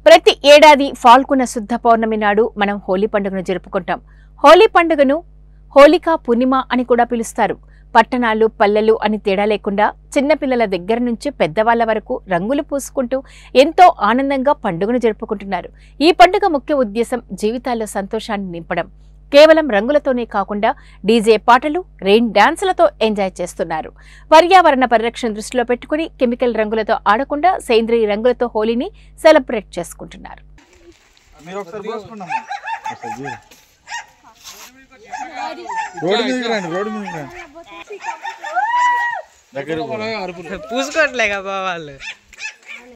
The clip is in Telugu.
ప్రతి ఏడాది ఫాల్గుణ శుద్ధ పౌర్ణమి నాడు మనం హోలీ పండుగను జరుపుకుంటాం హోలీ పండుగను హోలికా పూర్ణిమ అని కూడా పిలుస్తారు పట్టణాలు పల్లెలు అని తేడా లేకుండా చిన్నపిల్లల దగ్గర నుంచి పెద్దవాళ్ల వరకు రంగులు పూసుకుంటూ ఎంతో ఆనందంగా పండుగను జరుపుకుంటున్నారు ఈ పండుగ ముఖ్య ఉద్దేశం జీవితాల్లో సంతోషాన్ని నింపడం కేవలం రంగులతోనే కాకుండా డీజే పాటలు రెయిన్ డాన్సులతో ఎంజాయ్ చేస్తున్నారు పర్యావరణ పరిరక్షణ దృష్టిలో పెట్టుకుని కెమికల్ రంగులతో ఆడకుండా సేంద్రీయ రంగులతో హోలీని సెలబ్రేట్ చేసుకుంటున్నారు మీరు ఒకసారి పోసుకోండి అమ్మా రోడ్డు మీదకి రండి రోడ్డు మీదకి రండి దగ్గర పూసుకోవట్లే కదా వాళ్ళు